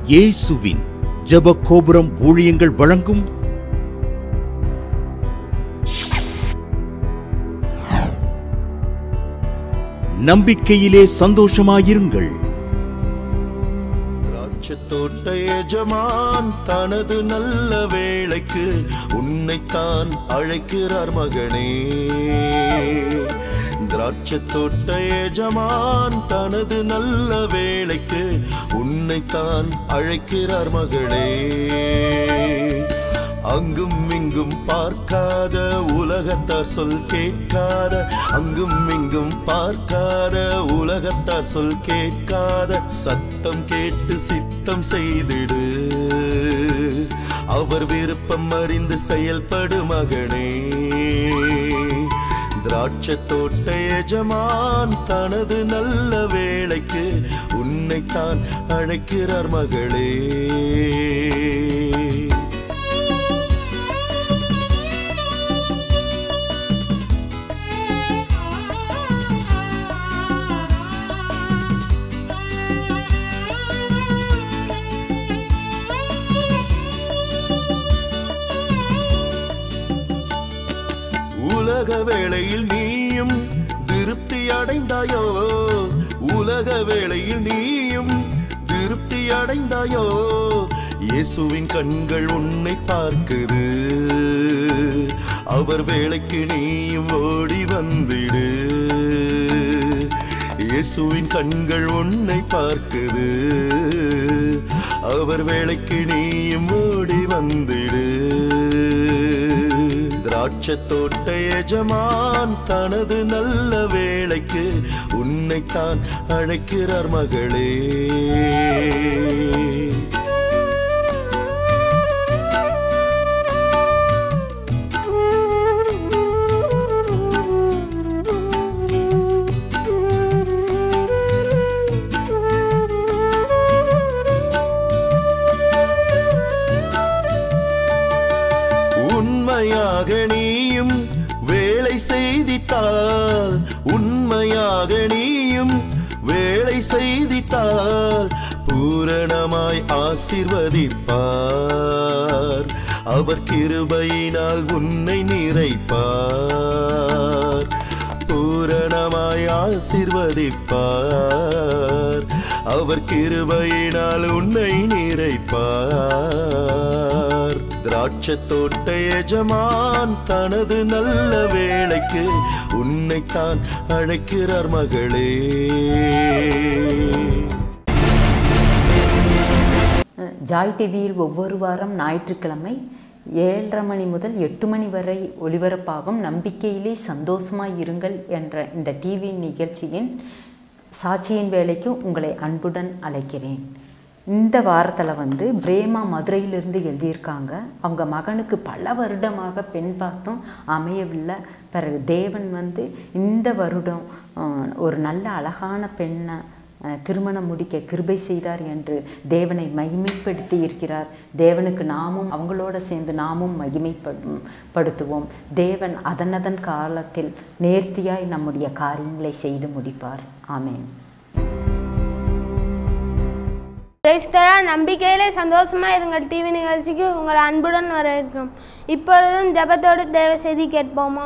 இயேசுவின் ஜெப கோபுரம் ஊழியங்கள் வழங்கும் நம்பிக்கையிலே சந்தோஷமாயிருங்கள் திராட்சைத் தோட்ட எஜமான் தனது நல்ல வேளைக்கு உன்னைத்தான் அழைக்கிறார் மகனே திராட்சைத் தோட்ட எஜமான் தனது நல்ல வேளைக்கு உன்னைத்தான் அழைக்கிறார் மகளே அங்கும் இங்கும் பார்க்காத உலகத்தார் சொல் கேட்காத அங்கும் இங்கும் பார்க்காத உலகத்தார் சொல் கேட்காத சத்தம் கேட்டு சித்தம் செய்திடு அவர் விருப்பம் அறிந்து செயல்படு மகனே திராட்சை தோட்ட எஜமான் தனது நல்ல வேளைக்கு உன்னைத்தான் அழைக்கிறார் மகளே உலக வேளையில் நீயும் திருப்தி அடைந்தாயோ உலக வேளையில் நீயும் திருப்தி அடைந்தாயோ இயேசுவின் கண்கள் உன்னை பார்க்குது அவர் வேலைக்கு நீயும் ஓடி வந்திடு இயேசுவின் கண்கள் உன்னை பார்க்குது அவர் வேலைக்கு நீயும் ஓடி வந்திடு திராட்சை தோட்ட எஜமான் தனது நல்ல வேளைக்கு உன்னைத்தான் அழைக்கிறார் மகளே உண்மையாக நீயும் வேலை செய்திட்டால் உண்மையாக நீயும் வேலை செய்திட்டால் பூரணமாய் ஆசிர்வதிப்பார் அவர் கிருபையினால் உன்னை நிறைப்பார் பூரணமாய் ஆசிர்வதிப்பார் அவர் கிருபையினால் உன்னை நிறைப்பார் திராட்சை தோட்ட எஜமான் தனது நல்ல வேளைக்கு உன்னைத்தான் அழைக்கிறார் மகளே ஜாய் டிவியில் ஒவ்வொரு வாரம் ஞாயிற்றுக்கிழமை ஏழரை மணி முதல் எட்டு மணி வரை ஒளிபரப்பாகும் நம்பிக்கையிலே சந்தோஷமாய் இருங்கள் என்ற இந்த டிவி நிகழ்ச்சியின் சாட்சியின் வேலைக்கு உங்களை அன்புடன் அழைக்கிறேன் இந்த வாரத்தில் வந்து பிரேமா மதுரையிலிருந்து எழுதியிருக்காங்க அவங்க மகனுக்கு பல வருடமாக பெண் பார்த்தும் அமையவில்லை பிறகு தேவன் வந்து இந்த வருடம் அஹ், ஒரு நல்ல அழகான பெண்ணை அஹ், திருமணம் முடிக்க கிருபை செய்தார் என்று தேவனை மகிமைப்படுத்தி இருக்கிறார் தேவனுக்கு நாமும் அவங்களோட சேர்ந்து நாமும் மகிமைப்படும் படுத்துவோம் தேவன் அதனதன் காலத்தில் நேர்த்தியாய் நம்முடைய காரியங்களை செய்து முடிப்பார் ஆமென் கிறிஸ்தரா நம்பிக்கையிலே சந்தோஷமா இருங்கள் டிவி நிகழ்ச்சிக்கு உங்கள் அன்புடன் வரவேற்கிறோம் இப்பொழுதும் ஜெபத்தோடு தேவ செய்தி கேட்போமா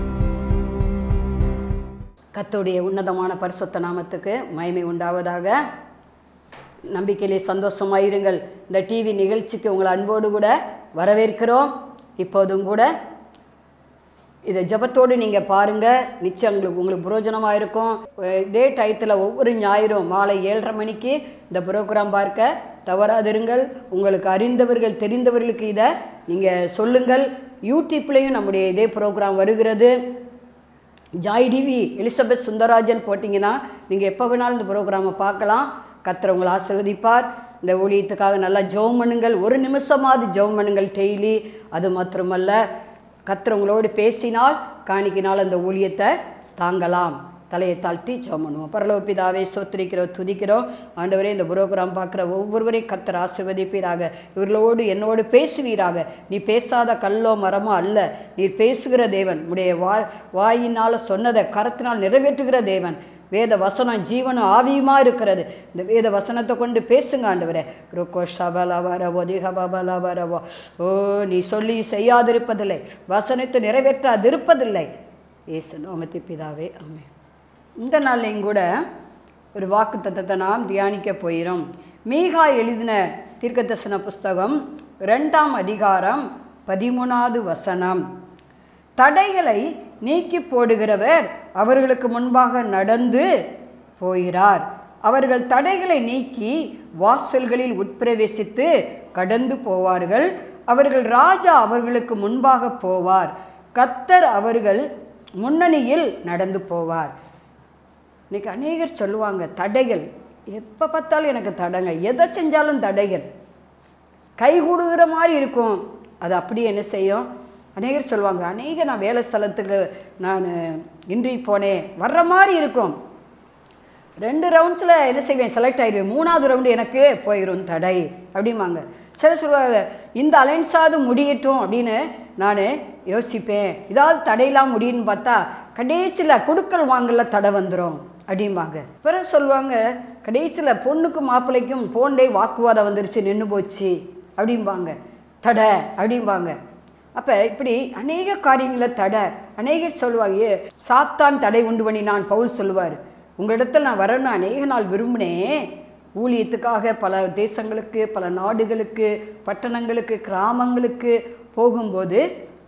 கர்த்தருடைய உன்னதமான பரிசுத்த நாமத்துக்கு மகிமை உண்டாவதாக நம்பிக்கையிலே சந்தோஷமாயிருங்கள் இந்த டிவி நிகழ்ச்சிக்கு உங்களை அன்போடு கூட வரவேற்கிறோம் இப்போதும் கூட இதை ஜெபத்தோடு நீங்கள் பாருங்கள் நிச்சயம் உங்களுக்கு உங்களுக்கு புரோஜனமாக இருக்கும் இதே டயத்தில் ஒவ்வொரு ஞாயிறும் மாலை ஏழரை மணிக்கு இந்த ப்ரோக்ராம் பார்க்க தவறாதிருங்கள் உங்களுக்கு அறிந்தவர்கள் தெரிந்தவர்களுக்கு இதை நீங்கள் சொல்லுங்கள் யூடியூப்லேயும் நம்முடைய இதே ப்ரோக்ராம் வருகிறது ஜாய் டிவி எலிசபெத் சுந்தரராஜன் போட்டிங்கன்னா நீங்கள் எப்போ வேணாலும் இந்த ப்ரோக்ராமை பார்க்கலாம் கர்த்தர் உங்களை ஆசீர்வதிப்பார் இந்த ஊழியத்துக்காக நல்லா ஜெபம் பண்ணுங்கள் ஒரு நிமிஷமாவது ஜெபம் பண்ணுங்கள் டெய்லி அது மாத்திரமல்ல கர்த்தர் உங்களோடு பேசினால் காணிக்கினால் அந்த ஊழியத்தை தாங்கலாம் தலையை தாழ்த்தி ஜெபம் பண்ணுவோம் பரலோக பிதாவே சோத்திரிக்கிறோம் துதிக்கிறோம் ஆண்டவரே இந்த புரோகிராம் பார்க்குற ஒவ்வொருவரையும் கத்தர் ஆசீர்வதிப்பீராக இவர்களோடு என்னோடு பேசுவீராக நீ பேசாத கல்லோ மரமோ அல்ல நீர் பேசுகிற தேவன் உடைய வா வாயினால் சொன்னதை கரத்தினால் நிறைவேற்றுகிற தேவன் வேத வசனம் ஜீவனும் ஆவியுமா இருக்கிறது இந்த வேத வசனத்தை கொண்டு பேசுங்க ஆண்டவரே ருக்கோ ஷபல வரவோ திகபல வரவோ ஓ நீ சொல்லி செய்யாதிருப்பதில்லை வசனத்தை நிறைவேற்றாதிருப்பதில்லை ஏசு நாமத்தி பிதாவே ஆமென் இந்த நாள்லையும் கூட ஒரு வாக்கு தத்தத்தை நாம் தியானிக்க போயிடும் மீகா எழுதின தீர்க்கதரிசன புஸ்தகம் ரெண்டாம் அதிகாரம் பதிமூணாவது வசனம் தடைகளை நீக்கி போடுகிறவர் அவர்களுக்கு முன்பாக நடந்து போகிறார் அவர்கள் தடைகளை நீக்கி வாசல்களில் உட்பிரவேசித்து கடந்து போவார்கள் அவர்கள் ராஜா அவர்களுக்கு முன்பாக போவார் கத்தர் அவர்கள் முன்னணியில் நடந்து போவார் இன்னைக்கு அநேகர் சொல்லுவாங்க தடைகள் எப்போ பார்த்தாலும் எனக்கு தடைங்க எதை செஞ்சாலும் தடைகள் கை கூடுகிற மாதிரி இருக்கும் அது அப்படியே என்ன செய்யும் அநேகர் சொல்லுவாங்க அநேக நான் வேலை ஸ்தலத்துக்கு நான் இன்றி போனேன் வர்ற மாதிரி இருக்கும் ரெண்டு ரவுண்ட்ஸில் என்ன செய்வேன் செலக்ட் ஆயிடுவேன் மூணாவது ரவுண்டு எனக்கு போயிடும் தடை அப்படிம்பாங்க சில சொல்லுவாங்க இந்த அலைன்ஸாவது முடியட்டும் அப்படின்னு நான் யோசிப்பேன் இதாவது தடையெல்லாம் முடியும்னு பார்த்தா கடைசியில் கொடுக்கல் வாங்கல தடை வந்துடும் அப்படிம்பாங்க பிறகு சொல்லுவாங்க கடைசியில் பொண்ணுக்கும் மாப்பிள்ளைக்கும் போண்டே வாக்குவாதம் வந்துருச்சு நின்று போச்சு அப்படிம்பாங்க தடை அப்படிம்பாங்க அப்போ இப்படி அநேக காரியங்களில் தடை அநேகர் சொல்லுவாங்க "ஏ, சாத்தான் தடை உண்டு பண்ணி நான் பவுல் சொல்லுவார் உங்களிடத்தில் நான் வரணும்னு அநேக நாள் விரும்பினேன் ஊழியத்துக்காக பல தேசங்களுக்கு பல நாடுகளுக்கு பட்டணங்களுக்கு கிராமங்களுக்கு போகும்போது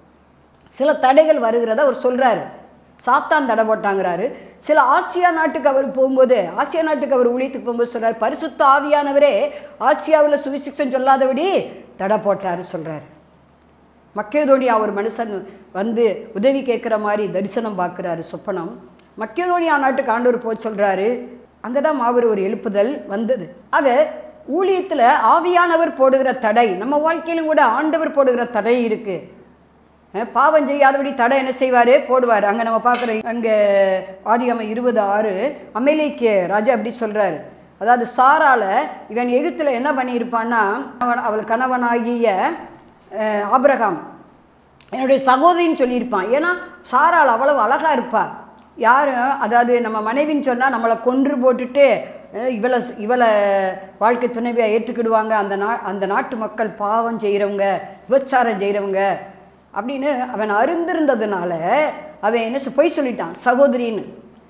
சில தடைகள் வருகிறத அவர் சொல்கிறாரு சாத்தான் தடை போட்டாங்கிறாரு சில ஆசியா நாட்டுக்கு அவர் போகும்போது ஆசியா நாட்டுக்கு அவர் ஊழியத்துக்கு போகும்போது சொல்றாரு பரிசுத்த ஆவியானவரே ஆசியாவில் சுவிசேஷம் சொல்லாதபடி தடை போட்டாரு சொல்றாரு மக்கேதோனியா ஒரு மனுஷன் வந்து உதவி கேட்குற மாதிரி தரிசனம் பார்க்குறாரு சொப்பனம் மக்கேதோனியா நாட்டுக்கு ஆண்டவர் போய் சொல்கிறாரு அங்கே தான் மாபெரும் ஒரு எழுப்புதல் வந்தது ஆக ஊழியத்தில் ஆவியானவர் போடுகிற தடை நம்ம வாழ்க்கையிலும் கூட ஆண்டவர் போடுகிற தடை இருக்குது அஹ் பாவம் செய்யாதபடி தடை என்ன செய்வார் போடுவார் அங்கே நம்ம பார்க்குறோம் அங்கே ஆதிகாம இருபது ஆறு அமேலிக்கு ராஜா அப்படி சொல்கிறாரு அதாவது சாரால இவன் எகிப்தில் என்ன பண்ணியிருப்பான்னா அவன் அவள் கணவனாகிய அஹ், ஆபிரகாம் என்னுடைய சகோதரின்னு சொல்லியிருப்பான் ஏன்னா சாராள் அவ்வளவு அழகாக இருப்பா யாரும் அதாவது நம்ம மனைவின்னு சொன்னால் நம்மளை கொன்று போட்டுட்டு அஹ், இவளை இவளை வாழ்க்கை துணைவியாக ஏற்றுக்கிடுவாங்க அந்த நா அந்த நாட்டு மக்கள் பாவம் செய்கிறவங்க விபச்சாரம் செய்கிறவங்க அப்படின்னு அவன் அறிந்திருந்ததுனால அவன் என்ன சொ- பொய் சொல்லிட்டான் சகோதரின்னு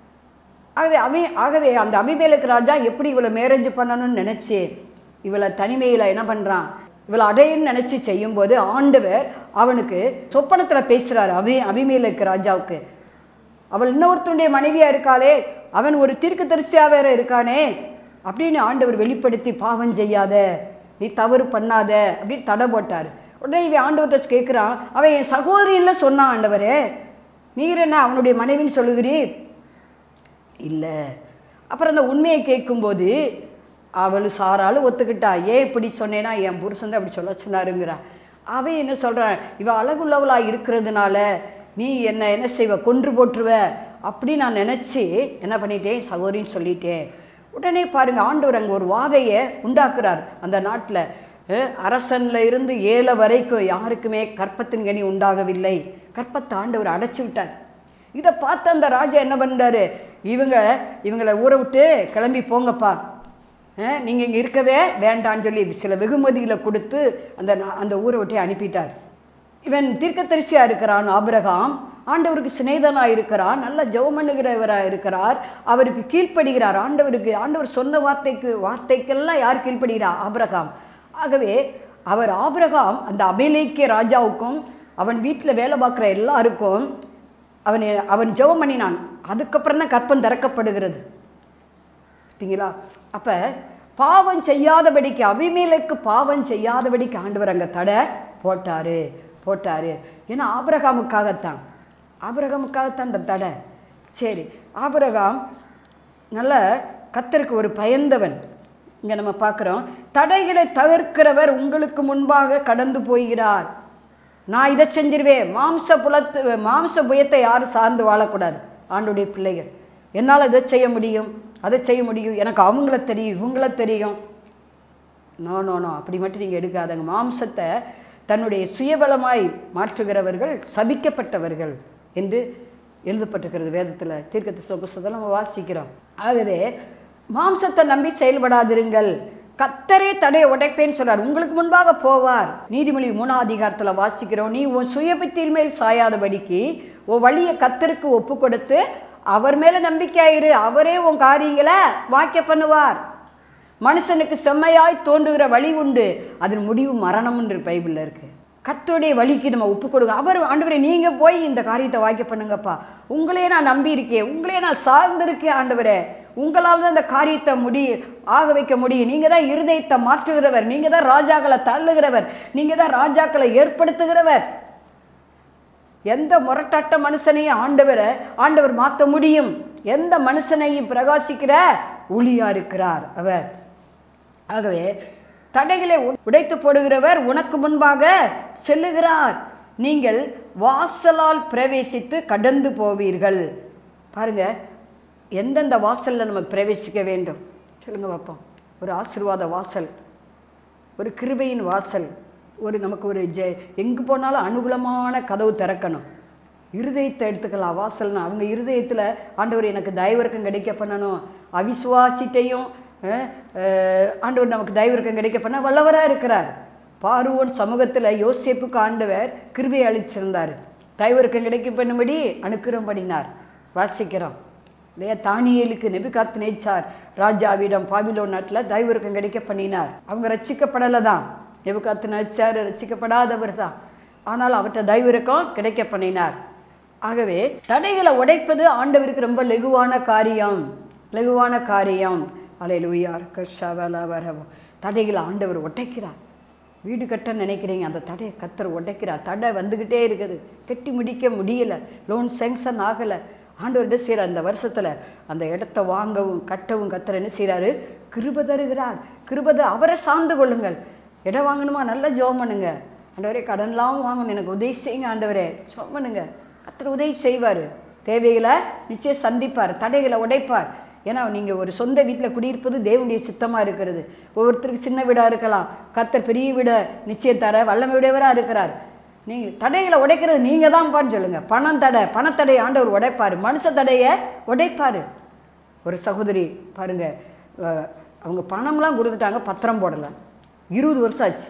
ஆகவே அவன் ஆகவே அந்த அபிமேலுக்கு ராஜா எப்படி இவளை மேரேஜ் பண்ணணும்னு நினச்சி இவளை தனிமையில் என்ன பண்ணுறான் இவளை அடையன்னு நினச்சி செய்யும்போது ஆண்டவர் அவனுக்கு சொப்பனத்தில் பேசுகிறார் அபி அபிமேலுக்கு ராஜாவுக்கு அவள் இன்னொருத்தனுடைய மனைவியாக இருக்காளே அவன் ஒரு தீர்க்கதரிசியாக வேற இருக்கானே அப்படின்னு ஆண்டவர் வெளிப்படுத்தி பாவம் செய்யாத நீ தவறு பண்ணாத அப்படின்னு தடை போட்டார் உடனே இவன் ஆண்டவர்கிட்ட கேட்குறான் அவன் என் சகோதரின்ல சொன்னான் ஆண்டவரே நீர் என்ன அவனுடைய மனைவின்னு சொல்லுகிறீர் இல்லை அப்புறம் அந்த உண்மையை கேட்கும்போது அவள் சாராலும் ஒத்துக்கிட்டா ஏன் இப்படி சொன்னேன்னா என் புருஷன் தான் அப்படி சொல்ல சொன்னாருங்கிறா அவன் என்ன சொல்கிறான் இவ அழகுள்ளவளாக இருக்கிறதுனால நீ என்ன என்ன செய்வ கொன்று போட்டுருவ அப்படி நான் நினச்சி என்ன பண்ணிட்டேன் சகோதரின்னு சொல்லிட்டேன் உடனே பாருங்க ஆண்டவர் அங்கே ஒரு வாதையை உண்டாக்குறார் அந்த நாட்டில் அரசன்ல இருந்து ஏழை வரைக்கும் யாருக்குமே கற்பத்தின் கனி உண்டாகவில்லை கற்பத்தை ஆண்டவர் அடைச்சி விட்டார் இதை பார்த்து அந்த ராஜா என்ன பண்ணுறாரு இவங்க இவங்களை ஊரை விட்டு கிளம்பி போங்கப்பா நீங்கள் இங்கே இருக்கவே வேண்டான்னு சொல்லி சில வெகுமதிகளை கொடுத்து அந்த நா- அந்த ஊரை விட்டே அனுப்பிட்டார் இவன் தீர்க்கதரிசியாக இருக்கிறான் ஆபிரகாம் ஆண்டவருக்கு சிநேதனாக இருக்கிறான் நல்ல ஜெபம் பண்ணுகிறவராக இருக்கிறார் அவருக்கு கீழ்ப்படுகிறார் ஆண்டவருக்கு ஆண்டவர் சொன்ன வார்த்தைக்கு வார்த்தைக்கெல்லாம் யார் கீழ்ப்படுகிறார் ஆபிரகாம் ஆகவே அவர் ஆபிரகாம் அந்த அபிலேக்கிய ராஜாவுக்கும் அவன் வீட்டில் வேலை பார்க்குற எல்லாருக்கும் அவன் அவன் ஜெபம் பண்ணினான் அதுக்கப்புறம் தான் கற்பம் திறக்கப்படுகிறது பார்த்தீங்களா அப்போ பாவம் செய்யாதபடிக்கு அபிமேலுக்கு பாவம் செய்யாதபடிக்கு ஆண்டவர் அங்கே தடை போட்டார் போட்டார் ஏன்னா ஆபிரகாமுக்காகத்தான் ஆபிரகாமுக்காகத்தான் அந்த தடை சரி ஆபிரகாம் நல்ல கத்தருக்கு ஒரு பயந்தவன் இங்கே நம்ம பார்க்குறோம் தடைகளை தவிர்க்கிறவர் உங்களுக்கு முன்பாக கடந்து போகிறார் நான் இதை செஞ்சிருவேன் மாம்ச புலத்து மாம்ச புயத்தை யாரும் சார்ந்து வாழக்கூடாது ஆண்டுடைய பிள்ளைகள் என்னால் இதை செய்ய முடியும் அதை செய்ய முடியும் எனக்கு அவங்கள தெரியும் இவங்கள தெரியும் நோ நோ நோ அப்படி மட்டும் நீங்கள் எடுக்காதங்க மாம்சத்தை தன்னுடைய சுயபலமாய் மாற்றுகிறவர்கள் சபிக்கப்பட்டவர்கள் என்று எழுதப்பட்டிருக்கிறது வேதத்தில் தீர்க்கதரிசன புஸ்தகத்தில் நம்ம வாசிக்கிறோம் ஆகவே மாம்சத்தை நம்பி செயல்படாதிருங்கள் கத்தரே தடையை உடைப்பேன்னு சொல்றார் உங்களுக்கு முன்பாக போவார் நீதிமொழி மூணாம் அதிகாரத்தில் வாசிக்கிறோம் நீ உன் சுயபத்தின் மேல் சாயாதபடிக்கு உன் வழியை கத்தருக்கு ஒப்பு கொடுத்து அவர் மேல நம்பிக்கையாயிரு அவரே உன் காரியங்களை வாக்கிய பண்ணுவார் மனுஷனுக்கு செம்மையாய் தோன்றுகிற வழி உண்டு அதன் முடிவு மரணம்ன்ற பைபிளில் இருக்கு கத்தோடைய வழிக்கு நம்ம ஒப்பு கொடுங்க அவர் ஆண்டவரே நீங்க போய் இந்த காரியத்தை வாக்கிய பண்ணுங்கப்பா உங்களே நான் நம்பி இருக்கேன் உங்களே நான் சார்ந்திருக்கேன் ஆண்டவரே உங்களால் தான் இந்த காரியத்தை முடி ஆக வைக்க முடியும் நீங்க தான் இருதயத்தை மாற்றுகிறவர் நீங்க தான் ராஜாக்களை தள்ளுகிறவர் நீங்க தான் ராஜாக்களை ஏற்படுத்துகிறவர் எந்த முரட்டாட்ட மனுஷனையும் ஆண்டவரை ஆண்டவர் மாற்ற முடியும் எந்த மனுஷனையும் பிரகாசிக்கிற ஒளியா இருக்கிறார் அவர் ஆகவே தடைகளை உ- உடைத்து போடுகிறவர் உனக்கு முன்பாக செல்லுகிறார் நீங்கள் வாசலால் பிரவேசித்து கடந்து போவீர்கள் பாருங்க எந்தெந்த வாசல்ல நமக்கு பிரவேசிக்க வேண்டும் சொல்லுங்க பார்ப்போம் ஒரு ஆசீர்வாத வாசல் ஒரு கிருபையின் வாசல் ஒரு நமக்கு ஒரு ஜெ எங்கே போனாலும் அனுகூலமான கதவு திறக்கணும் இருதயத்தை எடுத்துக்கலாம் வாசல்னா அவங்க இருதயத்தில் ஆண்டவர் எனக்கு தயவிறக்கம் கிடைக்க பண்ணணும் அவிசுவாசிட்டையும் அஹ், அஹ், ஆண்டவர் நமக்கு தயவிறக்கம் கிடைக்க பண்ண வல்லவராக இருக்கிறார் பார்வோன் சமூகத்தில் யோசேப்புக்கு ஆண்டவர் கிருபையை அளிச்சிருந்தார் தயவிறக்கம் கிடைக்க பண்ணும்படி அனுக்கிரம் பண்ணினார் வாசிக்கிறோம் இல்லையா தானியேலுக்கு நெபிகாத் நேச்சார் ராஜாவிடம் பாபிலோன் நாட்டில் தயவிறக்கம் கிடைக்க பண்ணினார் அவங்க ரட்சிக்கப்படலை தான் நெபுகாத்து நேச்சார் ரட்சிக்கப்படாதவர் தான் ஆனால் அவர்கிட்ட தயவிறக்கம் கிடைக்க பண்ணினார் ஆகவே தடைகளை உடைப்பது ஆண்டவருக்கு ரொம்ப லெகுவான காரியம் லெகுவான காரியம் அலையிலுயா கஷவல வரவும் தடைகளை ஆண்டவர் உடைக்கிறார் வீடு கட்ட நினைக்கிறீங்க அந்த தடையை கத்தர் உடைக்கிறார் தடை வந்துக்கிட்டே இருக்குது கட்டி முடிக்க முடியல லோன் சேங்ஷன் ஆகலை ஆண்டவர் என்ன செய்கிறார் அந்த வருஷத்தில் அந்த இடத்த வாங்கவும் கட்டவும் கத்தர் என்ன செய்கிறாரு கிருப தருகிறார் கிருபத அவரை சார்ந்து கொள்ளுங்கள் இடம் வாங்கணுமா நல்லா ஜோம் பண்ணுங்க ஆண்டவரே கடன்லாம் வாங்கணும் எனக்கு உதவி செய்யுங்க ஆண்டவரே ஜோம் பண்ணுங்க கத்தர் உதவி செய்வார் தேவைகளை நிச்சயம் சந்திப்பார் தடைகளை உடைப்பார் ஏன்னா நீங்கள் ஒரு சொந்த வீட்டில் குடியிருப்பது தேவனுடைய சித்தமாக இருக்கிறது ஒவ்வொருத்தருக்கு சின்ன வீடாக இருக்கலாம் கத்தர் பெரிய வீடை நிச்சயம் தர வல்லமை உடையவராக இருக்கிறார் நீங்கள் தடைகளை உடைக்கிறது நீங்கள் தான்ப்பான்னு சொல்லுங்கள் பணம் தடை பணத்தடை ஆண்டவர் உடைப்பார் மனுஷ தடையை உடைப்பார் ஒரு சகோதரி பாருங்க அஹ், அவங்க பணம்லாம் கொடுத்துட்டாங்க பத்திரம் போடலை இருபது வருஷம் ஆச்சு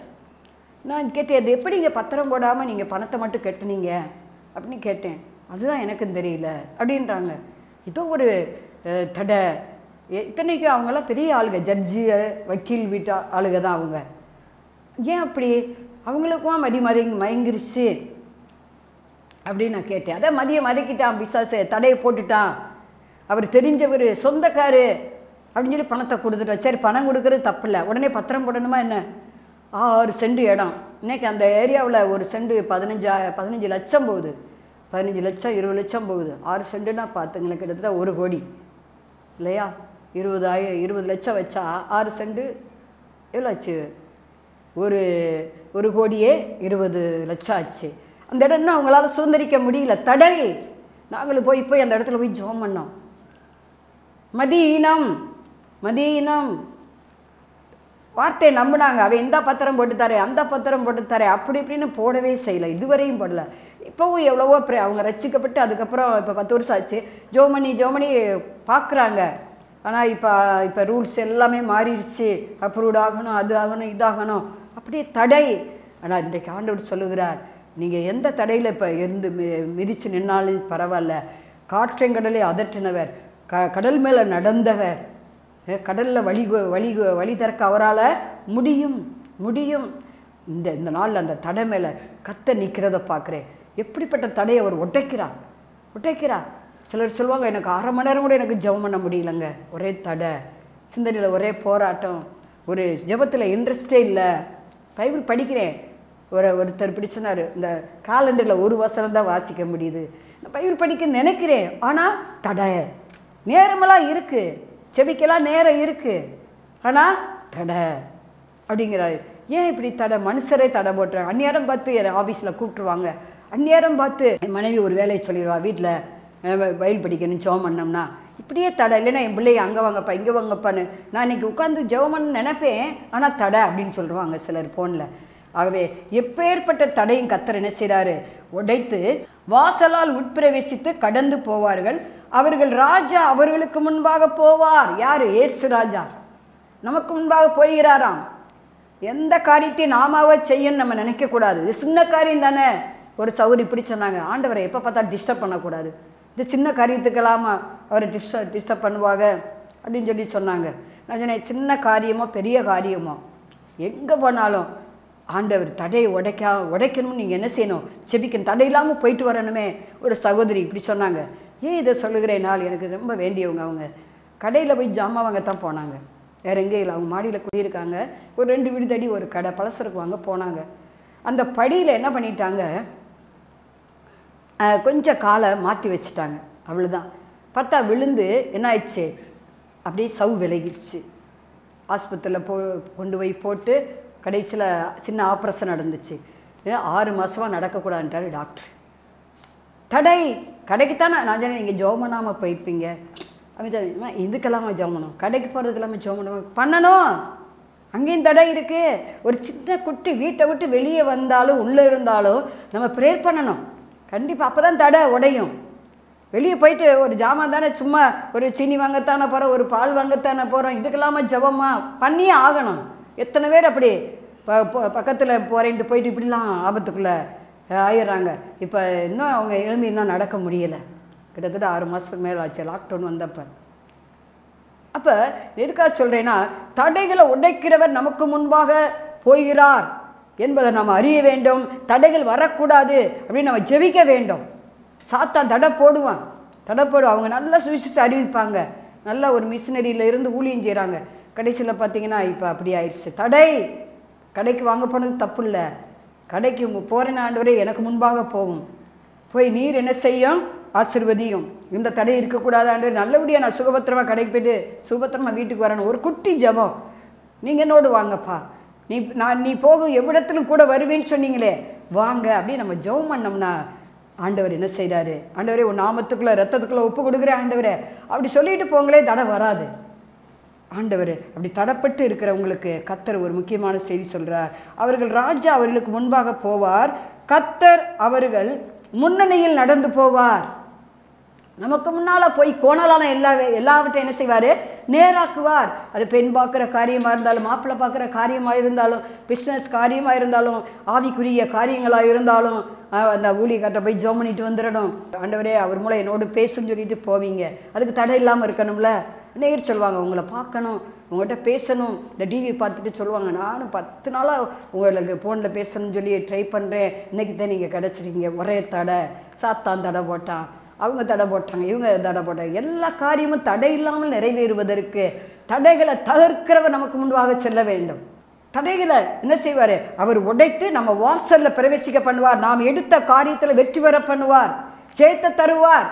நான் கேட்டேன் அது எப்படி இங்கே பத்திரம் போடாமல் நீங்கள் பணத்தை மட்டும் கட்டுனீங்க அப்படின்னு கேட்டேன் அதுதான் எனக்கும் தெரியல அப்படின்றாங்க இதோ ஒரு அஹ், தடை எ- இத்தனைக்கும் அவங்களாம் பெரிய ஆளுங்க ஜட்ஜு வக்கீல் வீட்டு ஆளுங்க தான் அவங்க ஏன் அப்படி அவங்களுக்கும் மதி மதி மயங்கிருச்சு அப்படின்னு நான் கேட்டேன் அதான் மதியம் மதிக்கிட்டான் பிசாசு தடையை போட்டுட்டான் அவர் தெரிஞ்சவர் சொந்தக்காரு அப்படின்னு சொல்லி பணத்தை கொடுத்துட்டோம் சரி பணம் கொடுக்கறது தப்பு இல்லை உடனே பத்திரம் போடணுமா என்ன ஆறு சென்ட் இடம் இன்னைக்கு அந்த ஏரியாவில் ஒரு சென்ட் பதினஞ்சா பதினஞ்சு லட்சம் போகுது பதினஞ்சு லட்சம் இருபது லட்சம் போகுது ஆறு சென்ட்டுனா பார்த்துங்களேன் கிட்டத்தட்ட ஒரு கோடி இல்லையா இருபதாயிரம் இருபது லட்சம் வச்சா ஆறு சென்ட் எவ்வளோ ஆச்சு ஒரு ஒரு கோடியே இருபது லட்சம் ஆச்சு அந்த இடம் இன்னும் அவங்களால சுதந்திரிக்க முடியல தடை நாங்களும் போய் போய் அந்த இடத்துல போய் ஜோம் பண்ணோம் மதீனம் மதீனம் வார்த்தையை நம்பினாங்க அவன் இந்த பத்திரம் போட்டு தரேன் அந்த பத்திரம் போட்டு தரேன் அப்படி இப்படின்னு போடவே செய்யலை இதுவரையும் போடல இப்போவும் எவ்வளவோ ப்ரே- அவங்க ரட்சிக்கப்பட்டு அதுக்கப்புறம் இப்போ பத்து வருஷம் ஆச்சு ஜோமணி ஜோமணி பார்க்குறாங்க ஆனால் இப்போ இப்போ ரூல்ஸ் எல்லாமே மாறிடுச்சு அப்ரூவ்ட் ஆகணும் அது ஆகணும் இதாகணும் அப்படியே தடை ஆனால் இன்றைக்கு ஆண்டவர் சொல்லுகிறார் நீங்கள் எந்த தடையில் இப்போ இருந்து மி- மிதிச்சு நின்னாலும் பரவாயில்ல காற்றங்கடலை அதற்றினவர் க கடல் மேலே நடந்தவர் கடலில் வழி கு- வழி கு- வழி திறக்க அவரால் முடியும் முடியும் இந்த இந்த நாளில் அந்த தடை மேலே கத்த நிற்கிறத பார்க்குறேன் எப்படிப்பட்ட தடையை அவர் உடைக்கிறார் உடைக்கிறார் சிலர் சொல்லுவாங்க எனக்கு அரை மணி நேரம் கூட எனக்கு ஜெபம் பண்ண முடியலங்க ஒரே தடை சிந்தனையில் ஒரே போராட்டம் ஒரு ஜெபத்தில் இன்ட்ரெஸ்டே இல்லை பைபிள் படிக்கிறேன் ஒரு ஒருத்தர் பிடிச்சினார் இந்த காலண்டரில் ஒரு வசனம் தான் வாசிக்க முடியுது நான் பைபிள் படிக்க நினைக்கிறேன் ஆனால் தடை நேரமெல்லாம் இருக்குது செபிக்கலாம் நேரம் இருக்குது ஆனால் தடை அப்படிங்கிறாரு ஏன் இப்படி தடை மனுஷரே தடை போட்டுறாங்க அந்நேரம் பார்த்து என் ஆஃபீஸில் கூப்பிட்டுருவாங்க அந்நேரம் பார்த்து என் மனைவி ஒரு வேலையை சொல்லிடுவா வீட்டில் வயல் படிக்கணும் ஜெபம் பண்ணோம்னா இப்படியே தடை இல்லைன்னா என் பிள்ளைய அங்கே வாங்கப்பா இங்கே வாங்கப்பான்னு நான் இன்னைக்கு உட்காந்து ஜெபம் பண்ண நினைப்பேன் ஆனால் தடை அப்படின்னு சொல்லுவாங்க சிலர் ஃபோனில் ஆகவே எப்பேற்பட்ட தடையும் கத்தர் என்ன செய்கிறாரு உடைத்து வாசலால் உட்பிரவேசித்து கடந்து போவார்கள் அவர்கள் ராஜா அவர்களுக்கு முன்பாக போவார் யாரு இயேசு ராஜா நமக்கு முன்பாக போகிறாராம் எந்த காரியத்தையும் நாமாவே செய்யணும்னு நம்ம நினைக்கக்கூடாது இது சின்ன காரியம் தானே ஒரு சௌரி இப்படி சொன்னாங்க ஆண்டவரை எப்போ பார்த்தா டிஸ்டர்ப் பண்ணக்கூடாது இது சின்ன காரியத்துக்கெல்லாமா அவரை டிஸ்டர்ப் டிஸ்டர்ப் பண்ணுவாங்க அப்படின்னு சொல்லி சொன்னாங்க நான் சொன்னேன் சின்ன காரியமோ பெரிய காரியமோ எங்கே போனாலும் ஆண்டவர் தடையை உடைக்கா உடைக்கணும்னு நீங்கள் என்ன செய்யணும் செபிக்கணும் தடை இல்லாமல் போயிட்டு வரணுமே ஒரு சகோதரி இப்படி சொன்னாங்க ஏன் இதை சொல்லுகிறேன் நாள் எனக்கு ரொம்ப வேண்டியவங்க அவங்க கடையில் போய் ஜாமான் வாங்க தான் போனாங்க வேற எங்கேயும் இல்லை அவங்க மாடியில் குடியிருக்காங்க ஒரு ரெண்டு வீடு தடி ஒரு கடை பலசரக்கு வாங்க போனாங்க அந்த படியில் என்ன பண்ணிட்டாங்க அஹ், கொஞ்சம் காலை மாற்றி வச்சுட்டாங்க அவ்வளோதான் பார்த்தா விழுந்து என்ன ஆயிடுச்சு அப்படியே சவு விலகிடுச்சு ஆஸ்பத்திரியில் போ கொண்டு போய் போட்டு கடைசியில் சின்ன ஆப்ரேஷன் நடந்துச்சு ஏன் ஆறு மாதமாக நடக்கக்கூடாதுன்றாரு டாக்டர் தடை கடைக்குத்தானே நான் சொன்னேன் நீங்கள் ஜோம் பண்ணாமல் போயிருப்பீங்க அவன் சொன்னேன், "அம்மா, இதுக்கெல்லாமா ஜோம் பண்ணணும் கடைக்கு போகிறதுக்கெல்லாமே ஜோம் பண்ணணும் பண்ணணும் அங்கேயும் தடை இருக்குது ஒரு சின்ன குட்டி வீட்டை விட்டு வெளியே வந்தாலும் உள்ளே இருந்தாலும் நம்ம ப்ரேயர் பண்ணணும் கண்டிப்பாக அப்போ தான் தடை உடையும் வெளியே போயிட்டு ஒரு ஜாமான் தானே சும்மா ஒரு சீனி வாங்கத்தானே போகிறோம் ஒரு பால் வாங்கத்தானே போகிறோம் இதுக்கெல்லாமா ஜபமா பண்ணியே ஆகணும் எத்தனை பேர் அப்படி ப பக்கத்தில் போகிறேன்ட்டு போயிட்டு இப்படிலாம் ஆபத்துக்குள்ளே ஆயிடுறாங்க இப்போ இன்னும் அவங்க எழும்பி இன்னும் நடக்க முடியலை கிட்டத்தட்ட ஆறு மாதத்துக்கு மேலே ஆச்சு லாக்டவுன் வந்தப்போ அப்போ எதுக்காக சொல்கிறேன்னா தடைகளை உடைக்கிறவர் நமக்கு முன்பாக போகிறார் என்பதை நாம் அறிய வேண்டும் தடைகள் வரக்கூடாது அப்படின்னு நம்ம ஜெபிக்க வேண்டும் சாத்தான் தடை போடுவான் தடை போடுவான் அவங்க நல்லா சுவிசேஷ அறிவிப்பாங்க நல்ல ஒரு மிஷினரியில் இருந்து ஊழியம் செய்கிறாங்க கடைசியில் பார்த்தீங்கன்னா இப்போ அப்படி ஆயிடுச்சு தடை கடைக்கு வாங்க போனது தப்பு இல்லை கடைக்கு போகிறேன் ஆண்டவரே எனக்கு முன்பாக போகும் போய் நீர் என்ன செய்யும் ஆசிர்வதியும் இந்த தடை இருக்கக்கூடாது ஆண்டவர் நல்லபடியாக நான் சுகபத்திரமா கடைக்கு போயிட்டு சுகபத்திரமா வீட்டுக்கு வரணும் ஒரு குட்டி ஜெபம் நீங்கள் என்னோடு வாங்கப்பா நீ நான் நீ போகும் எவ்விடத்திலும் கூட வருவேன்னு சொன்னீங்களே வாங்க அப்படின்னு நம்ம ஜெபம் பண்ணோம்னா ஆண்டவர் என்ன செய்கிறாரு ஆண்டவரே உன் நாமத்துக்குள்ளே ரத்தத்துக்குள்ளே ஒப்பு கொடுக்குறேன் ஆண்டவரே அப்படி சொல்லிட்டு போங்களே தடை வராது ஆண்டவர் அப்படி தடப்பட்டு இருக்கிறவங்களுக்கு கத்தர் ஒரு முக்கியமான செய்தி சொல்றார் அவர்கள் ராஜா அவர்களுக்கு முன்பாக போவார் கத்தர் அவர்கள் முன்னணியில் நடந்து போவார் நமக்கு முன்னால போய் கோணலான எல்லா எல்லாவற்றையும் என்ன செய்வார் நேராக்குவார் அது பெண் பார்க்குற காரியமாக இருந்தாலும் மாப்பிள்ளை பார்க்குற காரியமாக இருந்தாலும் பிஸ்னஸ் காரியமாக இருந்தாலும் ஆவிக்குரிய காரியங்களாக இருந்தாலும் அஹ், அந்த ஊழியக்கார்ட்ட போய் ஜோம் பண்ணிட்டு வந்துடணும் ஆண்டவரே அவர் மூலம் என்னோடு பேசுன்னு சொல்லிட்டு போவீங்க அதுக்கு தடை இல்லாமல் இருக்கணும்ல நேர் சொல்லுவாங்க உங்களை பார்க்கணும் உங்கள்கிட்ட பேசணும் இந்த டிவி பார்த்துட்டு சொல்லுவாங்க நானும் பத்து நாளாக உங்களுக்கு ஃபோனில் பேசணும்னு சொல்லி ட்ரை பண்ணுறேன் இன்னைக்கு தான் நீங்கள் கிடச்சிருக்கீங்க ஒரே தடை சாத்தான் தடை போட்டான் அவங்க தடை போட்டாங்க இவங்க தடை போட்டாங்க எல்லா காரியமும் தடை இல்லாமல் நிறைவேறுவதற்கு தடைகளை தகர்க்கிறவர் நமக்கு முன்பாக செல்ல வேண்டும் தடைகளை என்ன செய்வார் அவர் உடைத்து நம்ம வாசல்ல பிரவேசிக்க பண்ணுவார் நாம் எடுத்த காரியத்தில் வெற்றி பெற பண்ணுவார் ஜெயத்தை தருவார்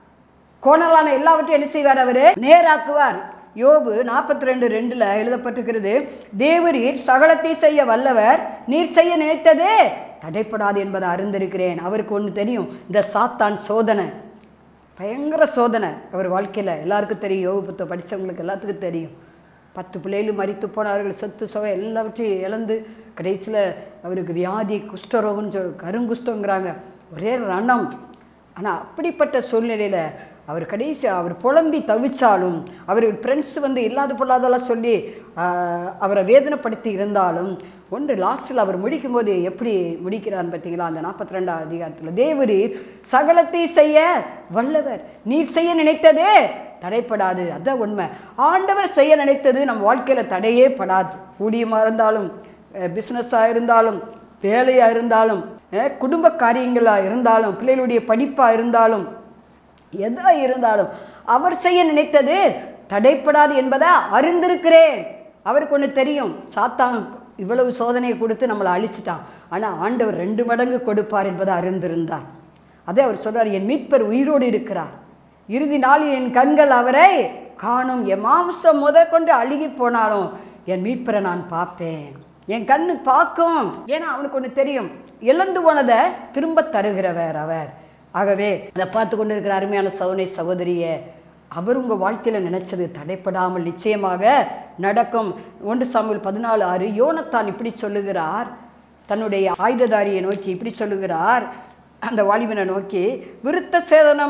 கோணலான எல்லாவற்றையும் என்ன செய்வார் அவர் நேராக்குவார் யோபு நாற்பத்தி ரெண்டு ரெண்டில் எழுதப்பட்டிருக்கிறது தேவரீர் சகலத்தை செய்ய வல்லவர் நீர் செய்ய நினைத்தது தடைப்படாது என்பதை அறிந்திருக்கிறேன் அவருக்கு ஒன்று தெரியும் இந்த சாத்தான் சோதனை பயங்கர சோதனை அவர் வாழ்க்கையில் எல்லாருக்கும் தெரியும் யோகு புத்தகம் படித்தவங்களுக்கு எல்லாத்துக்கும் தெரியும் பத்து பிள்ளைகளும் மறித்து போனார்கள் சொத்து சுவை எல்லாவற்றையும் இழந்து கடைசியில் அவருக்கு வியாதி குஷ்டரோகம்னு சொல் கருங்குஷ்டங்கிறாங்க ஒரே ரணம் ஆனால் அப்படிப்பட்ட சூழ்நிலையில் அவர் கடைசி அவர் புலம்பி தவிச்சாலும் அவர் ஃப்ரெண்ட்ஸ் வந்து இல்லாத பொல்லாதெல்லாம் சொல்லி ஆஹ், அவரை வேதனைப்படுத்தி இருந்தாலும் ஒன்று லாஸ்ட்டில் அவர் முடிக்கும்போது எப்படி முடிக்கிறான்னு பார்த்தீங்களா அந்த நாற்பத்தி ரெண்டாம் அதிகாரத்தில் தேவரீர் சகலத்தை செய்ய வல்லவர் நீர் செய்ய நினைத்ததே தடைப்படாது அதான் உண்மை ஆண்டவர் செய்ய நினைத்தது நம் வாழ்க்கையில் தடையே படாது ஊழியமாக இருந்தாலும் பிஸ்னஸாக இருந்தாலும் வேலையாக இருந்தாலும் அஹ், குடும்ப காரியங்களாக இருந்தாலும் பிள்ளைகளுடைய படிப்பாக இருந்தாலும் எதா இருந்தாலும் அவர் செய்ய நினைத்தது தடைப்படாது என்பதை அறிந்திருக்கிறேன் அவருக்கு ஒன்று தெரியும் சாத்தான் இவ்வளவு சோதனையை கொடுத்து நம்மளை அழிச்சிட்டான் ஆனால் ஆண்டவர் ரெண்டு மடங்கு கொடுப்பார் என்பதை அறிந்திருந்தார் அதே அவர் சொல்றார் என் மீட்பர் உயிரோடு இருக்கிறார் இறுதி நாளில் என் கண்கள் அவரை காணும் என் மாம்சம் முதற்கொண்டு அழுகி போனாலும் என் மீட்பரை நான் பார்ப்பேன் என் கண்ணு பார்க்கும் ஏன்னா அவனுக்கு ஒன்று தெரியும் இழந்து போனதை திரும்ப தருகிறவர் அவர் ஆகவே அதை பார்த்து கொண்டு இருக்கிற அருமையான சௌனை சகோதரியே அவர் உங்கள் வாழ்க்கையில் நினைச்சது தடைப்படாமல் நிச்சயமாக நடக்கும் ஒன்று சாமுவேல் பதினாலு ஆறு யோனத்தான் இப்படி சொல்லுகிறார் தன்னுடைய ஆயுததாரியை நோக்கி இப்படி சொல்லுகிறார் அந்த வாலிபனை நோக்கி விருத்த சேதனம்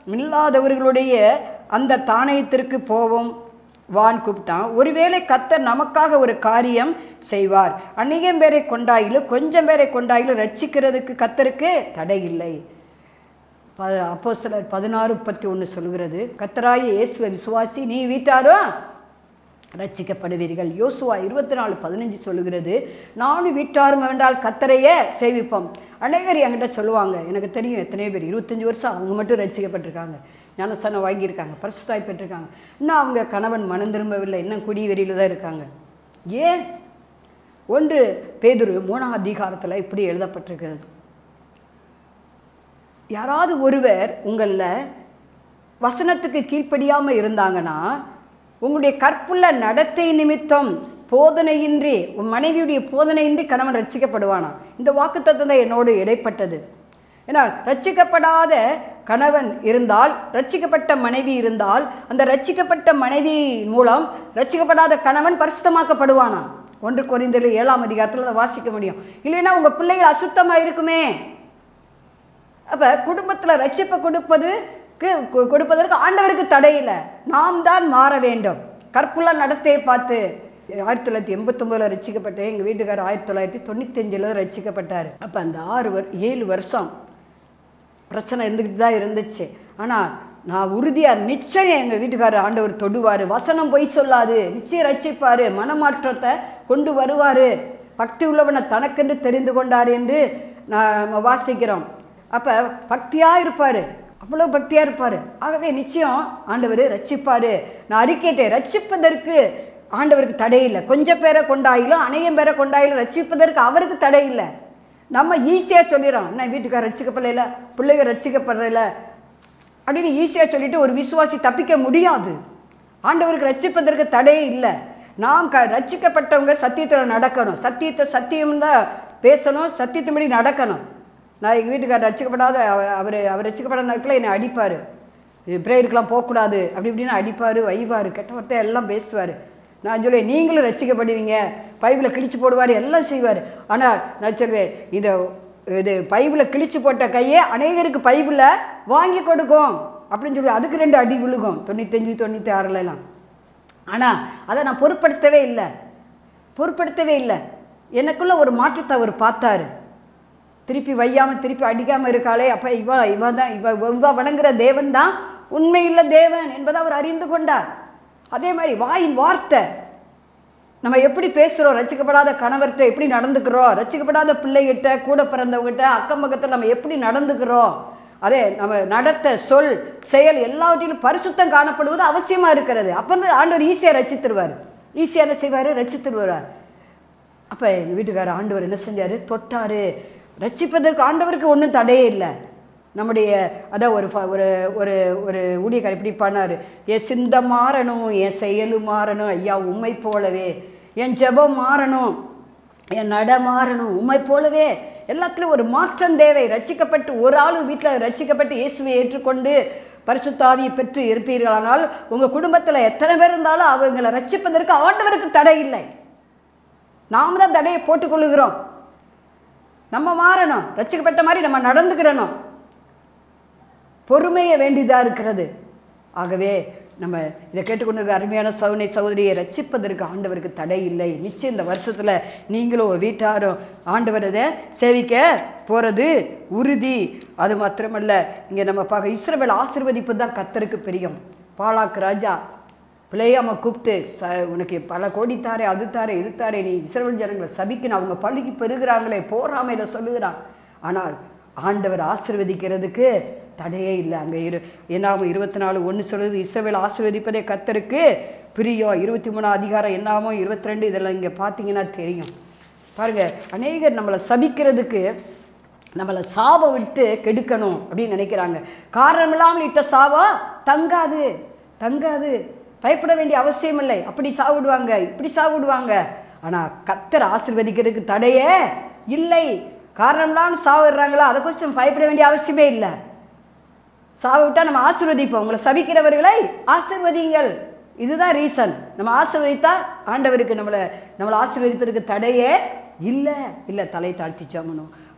இல்லாதவர்களுடைய அந்த தானயத்திற்கு போவோம் வான் கூப்பிட்டான் ஒருவேளை கத்தர் நமக்காக ஒரு காரியம் செய்வார் அநேகம் பேரை கொண்டாயிலும் கொஞ்சம் பேரை கொண்டாயிலும் ரட்சிக்கிறதுக்கு கத்தருக்கு தடை இல்லை ப அப்போ சிலர் பதினாறு முப்பத்தி ஒன்று சொல்கிறது கத்தராய இயேசுவை விசுவாசி நீ வீட்டாரோ ரட்சிக்கப்படுவீர்கள் யோசுவா இருபத்தி நாலு பதினஞ்சு சொல்லுகிறது நானும் வீட்டாரும் வேண்டால் கத்தரையே சேவிப்போம் அநேகர் என்கிட்ட சொல்லுவாங்க எனக்கு தெரியும் எத்தனையோ பேர் இருபத்தஞ்சி வருஷம் அவங்க மட்டும் ரட்சிக்கப்பட்டிருக்காங்க ஞானஸ்தானம் வாங்கியிருக்காங்க பரிசுத்தாய் பெற்றிருக்காங்க இன்னும் அவங்க கணவன் மனம் திரும்பவில்லை இன்னும் குடி வெறியில் தான் இருக்காங்க ஏன் ஒன்று பேதுரு மூணாம் அதிகாரத்தில் இப்படி எழுதப்பட்டிருக்கிறது யாராவது ஒருவர் உங்களில் வசனத்துக்கு கீழ்ப்படியாமல் இருந்தாங்கன்னா உங்களுடைய கற்புள்ள நடத்தை நிமித்தம் போதனையின்றி உன் மனைவியுடைய போதனையின்றி கணவன் ரட்சிக்கப்படுவானா இந்த வாக்குத்தத்தம் தான் என்னோடு இடைப்பட்டது ஏன்னா ரட்சிக்கப்படாத கணவன் இருந்தால் ரட்சிக்கப்பட்ட மனைவி இருந்தால் அந்த ரட்சிக்கப்பட்ட மனைவி மூலம் ரட்சிக்கப்படாத கணவன் பரிசுத்தமாக்கப்படுவானா ஒன்று குறைந்தது ஏழாம் அதிகாரத்தில் அதை வாசிக்க முடியும் இல்லைன்னா உங்கள் பிள்ளைகள் அசுத்தமாக இருக்குமே அப்போ குடும்பத்தில் ரட்சிப்பை கொடுப்பதுக்கு கொ- கொடுப்பதற்கு ஆண்டவருக்கு தடை இல்லை நாம் தான் மாற வேண்டும் கற்புள்ள நடத்தையை பார்த்து ஆயிரத்தி தொள்ளாயிரத்தி எண்பத்தொம்போதில் ரட்சிக்கப்பட்டு எங்கள் வீட்டுக்காரர் ஆயிரத்தி தொள்ளாயிரத்தி தொண்ணூத்தஞ்சில் ரட்சிக்கப்பட்டார் அப்போ அந்த ஆறு வர் ஏழு வருஷம் பிரச்சனை இருந்துக்கிட்டு தான் இருந்துச்சு ஆனால் நான் உறுதியாக நிச்சயம் எங்கள் வீட்டுக்காரர் ஆண்டவர் தொடுவார் வசனம் பொய் சொல்லாது நிச்சயம் ரட்சிப்பார் மனமாற்றத்தை கொண்டு வருவார் பக்தி உள்ளவனை தனக்கென்று தெரிந்து கொண்டார் என்று நான் வாசிக்கிறோம் அப்போ பக்தியாக இருப்பார் அவ்வளோ பக்தியாக இருப்பார் ஆகவே நிச்சயம் ஆண்டவர் ரட்சிப்பார் நான் அறிக்கையிட்டேன் ரட்சிப்பதற்கு ஆண்டவருக்கு தடை இல்லை கொஞ்சம் பேரை கொண்டாயிலும் அநேகம் பேரை கொண்டாயிலும் ரட்சிப்பதற்கு அவருக்கு தடை இல்லை நம்ம ஈஸியாக சொல்லிடுறோம் என்ன வீட்டுக்கார ரட்சிக்கப்படல பிள்ளைங்க ரட்சிக்கப்படுறல அப்படின்னு ஈஸியாக சொல்லிட்டு ஒரு விசுவாசி தப்பிக்க முடியாது ஆண்டவருக்கு ரட்சிப்பதற்கு தடையே இல்லை நாம் க ரட்சிக்கப்பட்டவங்க சத்தியத்தில் நடக்கணும் சத்தியத்தை சத்தியம் தான் பேசணும் சத்தியத்தின்படி நடக்கணும் நான் எங்கள் வீட்டுக்காரர் ரட்சிக்கப்படாத அவ- அவர் அவர் ரட்சிக்கப்படாத நாட்களில் என்னை அடிப்பார் பிரேயருக்கெலாம் போகக்கூடாது அப்படி இப்படின்னு அடிப்பார் வைவார் கெட்ட வார்த்தை எல்லாம் பேசுவார் நான் சொல்லுவேன் நீங்களும் ரட்சிக்கப்படுவீங்க பைபிளை கிழிச்சு போடுவார் எல்லாம் செய்வார் ஆனால் நான் சொல்வேன் இதை இது பைபிளை கிழிச்சு போட்ட கையே அநேகருக்கு பைபிளை வாங்கி கொடுக்கும் அப்படின்னு சொல்லி அதுக்கு ரெண்டு அடி விழுகும் தொண்ணூத்தஞ்சு தொண்ணூற்றி ஆறுலலாம் ஆனால் அதை நான் பொருட்படுத்தவே இல்லை பொருட்படுத்தவே இல்லை எனக்குள்ள ஒரு மாற்றத்தை அவர் பார்த்தாரு திருப்பி வையாமல் திருப்பி அடிக்காமல் இருக்காளே அப்போ இவ இவ தான் இவ இவ வணங்குற தேவன் தான் உண்மையுள்ள தேவன் என்பதை அவர் அறிந்து கொண்டார் அதே மாதிரி வாயின் வார்த்தை நம்ம எப்படி பேசுகிறோம் ரட்சிக்கப்படாத கணவர்கிட்ட எப்படி நடந்துக்கிறோம் ரட்சிக்கப்படாத பிள்ளைகிட்ட கூட பிறந்தவங்ககிட்ட அக்கம் பக்கத்தில் நம்ம எப்படி நடந்துக்கிறோம் அதே நம்ம நடத்த சொல் செயல் எல்லாவற்றிலும் பரிசுத்தம் காணப்படுவது அவசியமாக இருக்கிறது அப்போ வந்து ஆண்டவர் ஈஸியாக ரட்சித்துருவார் ஈஸியாக என்ன செய்வார் ரட்சித்துருவார் அப்போ எங்கள் வீட்டுக்காரர் ஆண்டவர் என்ன செஞ்சார் தொட்டார் ரட்சிப்பதற்கு ஆண்டவருக்கு ஒன்றும் தடையே இல்லை நம்முடைய அதான் ஒரு ஃப- ஒரு ஒரு ஒரு ஊழியக்காரர் இப்படி பண்ணார் என் சிந்த மாறணும் என் செயலும் மாறணும் ஐயா உண்மை போலவே என் ஜெபம் மாறணும் என் நட மாறணும் உண்மை போலவே எல்லாத்துலேயும் ஒரு மாற்றம் தேவை ரட்சிக்கப்பட்டு ஒரு ஆள் வீட்டில் ரட்சிக்கப்பட்டு இயேசுவை ஏற்றுக்கொண்டு பரிசுத்தாவியை பெற்று இருப்பீர்களானால் உங்கள் குடும்பத்தில் எத்தனை பேர் இருந்தாலும் அவங்களை ரட்சிப்பதற்கு ஆண்டவருக்கு தடை இல்லை நாம் தான் தடையை போட்டுக்கொள்ளுகிறோம் நம்ம மாறணும் ரட்சிக்கப்பட்ட மாதிரி நம்ம நடந்துக்கிடணும் பொறுமையை வேண்டியதாக இருக்கிறது ஆகவே நம்ம இதை கேட்டுக்கொண்டிருக்க அருமையான சவுனை சகோதரியை ரட்சிப்பதற்கு ஆண்டவருக்கு தடை இல்லை நிச்சயம் இந்த வருஷத்தில் நீங்களும் உங்க வீட்டாரும் ஆண்டவரதை சேவிக்க போகிறது உறுதி அது மாத்திரமல்ல இங்கே நம்ம பார்க்க இஸ்ரவேல் ஆசீர்வதிப்பு தான் கத்தருக்கு பிரியம் பாலாக்கு ராஜா பிள்ளையாம கூப்பிட்டு ச உனக்கு பல கோடி தாரே அது தாரே இது தாரே நீ இஸ்ரவேல் ஜனங்களை சபிக்கணும் அவங்க பள்ளிக்கு பெருகிறாங்களே போறாமையில் சொல்லுகிறான் ஆனால் ஆண்டவர் ஆசீர்வதிக்கிறதுக்கு தடையே இல்லை அங்கே இரு என்னாம இருபத்தி நாலு ஒன்று சொல்லுது இஸ்ரவேல் ஆசீர்வதிப்பதே கத்தருக்கு பிரியம் இருபத்தி மூணாம் அதிகாரம் என்னாமோ இருபத்தி ரெண்டு இதெல்லாம் இங்கே பார்த்தீங்கன்னா தெரியும் பாருங்க அநேகர் நம்மளை சபிக்கிறதுக்கு நம்மளை சாப விட்டு கெடுக்கணும் அப்படின்னு நினைக்கிறாங்க காரணம் இல்லாமல் இட்ட சாபம் தங்காது தங்காது பயப்பட வேண்டிய அவசியம் இல்லை அப்படி சாவிடுவாங்க இப்படி சாவிடுவாங்க ஆனால் கத்தர் ஆசீர்வதிக்கிறதுக்கு தடையே இல்லை காரணம் இல்லாமல் சாவிடுறாங்களா அதை குறித்து பயப்பட வேண்டிய அவசியமே இல்லை சாவ விட்டா நம்ம ஆசீர்வதிப்போம் உங்களை சபிக்கிறவர்களை ஆசீர்வதிங்கள் இதுதான் ரீசன் நம்ம ஆசீர்வதித்தா ஆண்டவருக்கு நம்மளை நம்மளை ஆசீர்வதிப்பதற்கு தடையே இல்லை இல்லை தலை தாழ்த்தி ஜாமணும்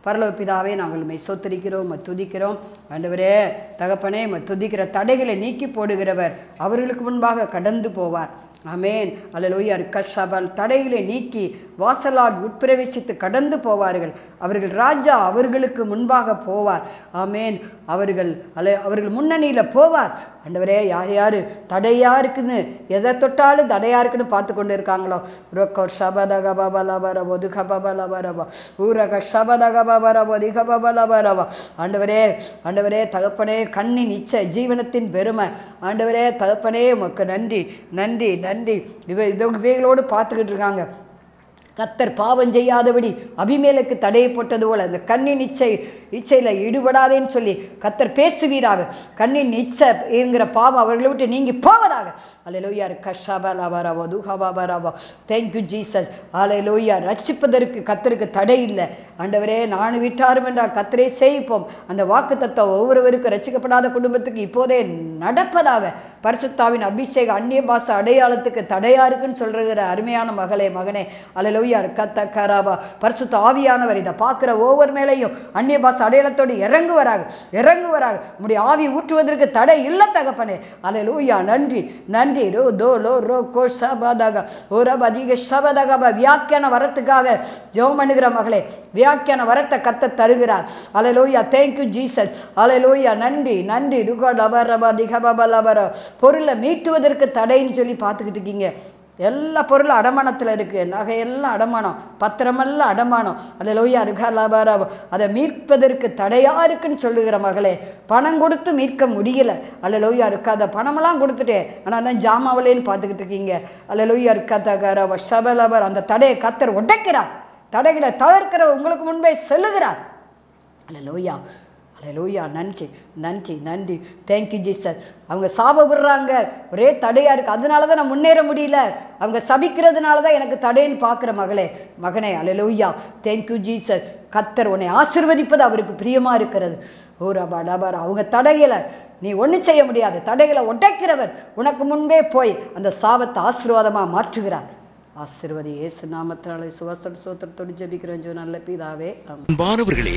பரலோக பிதாவே நாங்கள் உம்மை சொத்தரிக்கிறோம் உம்மை துதிக்கிறோம் ஆண்டவரே தகப்பனே உம்மை துதிக்கிற தடைகளை நீக்கி போடுகிறவர் அவர்களுக்கு முன்பாக கடந்து போவார் ஆமேன் அல்லலோய்யார் கஷபல் தடைகளை நீக்கி வாசலால் உட்பிரவேசித்து கடந்து போவார்கள் அவர்கள் ராஜா அவர்களுக்கு முன்பாக போவார் ஆமேன் அவர்கள் அல்ல அவர்கள் முன்னணியில் போவார் ஆண்டவரே யார் யார் தடையா இருக்குன்னு எதை தொட்டாலும் தடையா இருக்குன்னு பார்த்து கொண்டு இருக்காங்களோ ரொக்கோர் ஷபதக பபலபரபோ துகபபலபரபோ ஊரக ஷபதக பபரபோ திகபபலபரபோ ஆண்டவரே ஆண்டவரே தகப்பனே கண்ணின் இச்சை ஜீவனத்தின் பெருமை ஆண்டவரே தகப்பனே உமக்கு நன்றி நன்றி நன்றி இவ இது இவைகளோடு பார்த்துக்கிட்டு இருக்காங்க கத்தர் பாவம் செய்யாதபடி அபிமேலுக்கு தடையை போட்டது போல அந்த கண்ணின் இச்சை இச்சையில் ஈடுபடாதேன்னு சொல்லி கத்தர் பேசுவீராக கண்ணின் இச்சை என்கிற பாவம் அவர்களை விட்டு நீங்கி போவதாக அலையிலோயார் கஷாபலாபராவோ துஹபாபராவோ தேங்க்யூ ஜீசஸ் அலையிலோயா ரட்சிப்பதற்கு கத்தருக்கு தடை இல்லை ஆண்டவரே நான் விட்டாரும் என்றால் கத்தரே செய்ப்போம் அந்த வாக்கு தத்துவம் ஒவ்வொருவருக்கும் ரட்சிக்கப்படாத குடும்பத்துக்கு இப்போதே நடப்பதாக பரிசுத்தாவின் அபிஷேக அந்நிய பாச அடையாளத்துக்கு தடையா இருக்குன்னு சொல்கிற அருமையான மகளே மகனே அலையிலோயா கத்த கராபா பரிசுத்த ஆவியானவர் இதை பார்க்குற ஒவ்வொரு மேலேயும் அந்நிய பாச அடையாளத்தோடு இறங்குவராக இறங்குவராக உம்முடைய ஆவி ஊற்றுவதற்கு தடை இல்லை தகப்பனே அலையிலூயா நன்றி நன்றி ரோ தோ லோ ரோ கோ ஷபதக ஓ அதிக ஷபதகப வியாக்கியான வரத்துக்காக ஜெபம் பண்ணுகிற மகளே வியாக்கியான வரத்தை கத்த தருகிறார் அலையிலூயா தேங்க்யூ ஜீசஸ் அலையிலூயா நன்றி நன்றி ருகோ லப ரப திகபப லபர பொருளை மீட்டுவதற்கு தடைன்னு சொல்லி பார்த்துக்கிட்டு இருக்கீங்க எல்லா பொருளும் அடமானத்தில் இருக்குது நகையெல்லாம் அடமானம் பத்திரமெல்லாம் அடமானம் அதில் லோய்யா இருக்கா அதை மீட்பதற்கு தடையாக இருக்குன்னு சொல்லுகிற மகளே பணம் கொடுத்து மீட்க முடியல அல்ல லோய்யா இருக்காத பணமெல்லாம் கொடுத்துட்டேன் ஆனால் தான் ஜாமாவிலேன்னு பார்த்துக்கிட்டு இருக்கீங்க அல்ல லோய்யா இருக்காத ஷபலபர் அந்த தடையை கத்தர் உடைக்கிறார் தடைகளை தவிர்க்கிற உங்களுக்கு முன்பே செல்லுகிறார் அல்ல லோய்யா லூயா நன்றி நன்றி நன்றி தேங்க்யூ ஜீசஸ் அவங்க சாப விடுறாங்க ஒரே தடையாக இருக்குது அதனால தான் நான் முன்னேற முடியல அவங்க சபிக்கிறதுனால தான் எனக்கு தடைன்னு பார்க்குற மகளே மகனே அலலூயா தேங்க்யூ ஜீசஸ் கத்தர் உன்னை ஆசிர்வதிப்பது அவருக்கு பிரியமாக இருக்கிறது ஓ ரபா டபார் அவங்க தடைகளை நீ ஒன்றும் செய்ய முடியாது தடைகளை உடைக்கிறவர் உனக்கு முன்பே போய் அந்த சாபத்தை ஆசீர்வாதமாக மாற்றுகிறார் ஆசிர்வதி ஏசு நாமத்தினாலே சுவஸ்தோடு சோத்திரத்தோடு ஜெபிக்கிறோம் ஜோ நல்ல பிதாவே ஆமென். அன்பானவர்களே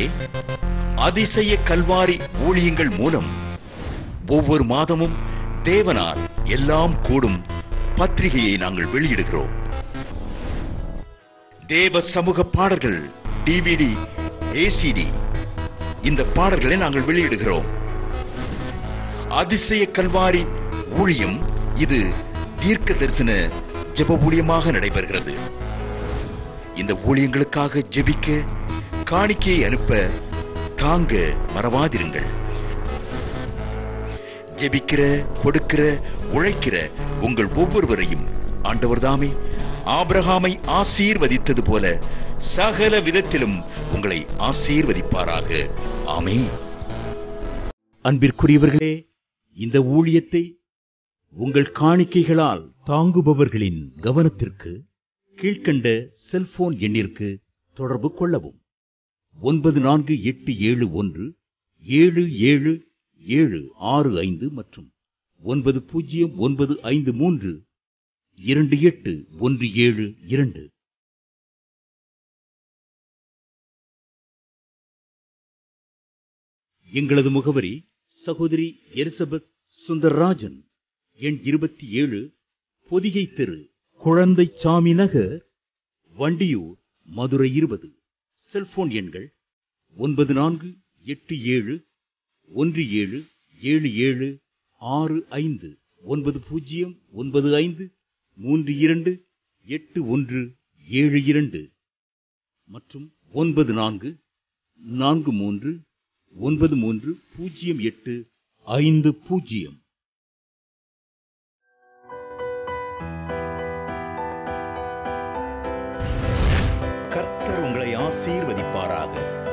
அதிசய கல்வாரி ஊழியங்கள் மூலம் ஒவ்வொரு மாதமும் தேவனால் எல்லாம் கூடும் பத்திரிகையை நாங்கள் வெளியிடுகிறோம் தேவ சமூக பாடல்கள் டிவிடி ஏசிடி இந்த பாடல்களை நாங்கள் வெளியிடுகிறோம் அதிசய கல்வாரி ஊழியம் இது தீர்க்க தரிசன ஜெப ஊழியமாக நடைபெறுகிறது இந்த ஊழியங்களுக்காக ஜெபிக்க காணிக்கையை அனுப்ப தாங்க மறவாதிருங்கள் ஜெபிக்கிற கொடுக்கிற உழைக்கிற உங்கள் ஒவ்வொருவரையும் ஆண்டவர் தாமே ஆபிரகாமை ஆசீர்வதித்தது போல சகல விதத்திலும் உங்களை ஆசீர்வதிப்பாராக ஆமென் அன்பிற்குரியவர்களே இந்த ஊழியத்தை உங்கள் காணிக்கைகளால் தாங்குபவர்களின் கவனத்திற்கு கீழ்க்கண்ட செல்போன் எண்ணிற்கு தொடர்பு கொள்ளவும் ஒன்பது நான்கு எட்டு ஏழு ஒன்று ஏழு ஏழு ஏழு ஆறு ஐந்து மற்றும் ஒன்பது பூஜ்ஜியம் ஒன்பது ஐந்து மூன்று இரண்டு எட்டு ஒன்று ஏழு இரண்டு எங்களது முகவரி சகோதரி எலிசபெத் சுந்தர்ராஜன் எண் இருபத்தி ஏழு பொதிகை தெரு குழந்தை சாமி நகர் வண்டியூர் மதுரை இருபது செல்போன் எண்கள் ஒன்பது நான்கு எட்டு ஏழு ஒன்று ஏழு ஏழு ஏழு ஆறு ஐந்து ஒன்பது பூஜ்ஜியம் ஒன்பது ஐந்து மூன்று இரண்டு எட்டு ஒன்று ஏழு இரண்டு மற்றும் ஒன்பது நான்கு நான்கு மூன்று ஒன்பது மூன்று பூஜ்ஜியம் எட்டு ஐந்து பூஜ்ஜியம் கர்த்தர் உங்களை ஆசீர்வதிப்பாராக